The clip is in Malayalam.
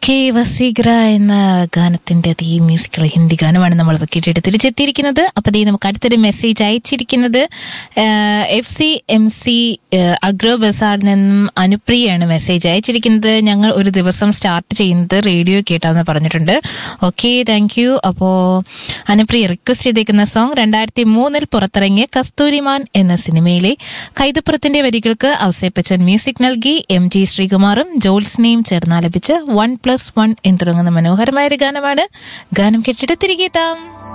ഓക്കെ വസീഗ്ര എന്ന ഗാനത്തിന്റെ അതേ മ്യൂസിക്കുള്ള ഹിന്ദി ഗാനമാണ് നമ്മൾ കേട്ടിട്ട് തിരിച്ചെത്തിയിരിക്കുന്നത് അപ്പൊ ദേ നമുക്ക് അടുത്തൊരു മെസ്സേജ് അയച്ചിരിക്കുന്നത് F C M C agro ബസാറിൽ നിന്നും അനുപ്രിയയാണ് മെസ്സേജ് അയച്ചിരിക്കുന്നത് ഞങ്ങൾ ഒരു ദിവസം സ്റ്റാർട്ട് ചെയ്യുന്നത് റേഡിയോ കേട്ടാന്ന് പറഞ്ഞിട്ടുണ്ട് ഓക്കെ താങ്ക് യു അപ്പോ അനുപ്രിയ റിക്വസ്റ്റ് ചെയ്തേക്കുന്ന സോങ് രണ്ടായിരത്തി മൂന്നിൽ പുറത്തിറങ്ങിയ കസ്തൂരിമാൻ എന്ന സിനിമയിലെ കൈതപ്പുറത്തിന്റെ വരികൾക്ക് ഔസേപ്പച്ചൻ മ്യൂസിക് നൽകി എം ജി ശ്രീകുമാറും ജോൽസിനെയും ചേർന്നാലപിച്ച് വൺ പ്ലസ് വൺ എന്ന് തുടങ്ങുന്ന മനോഹരമായ ഒരു ഗാനമാണ് ഗാനം കേട്ടിട്ട് തിരികെ എത്താം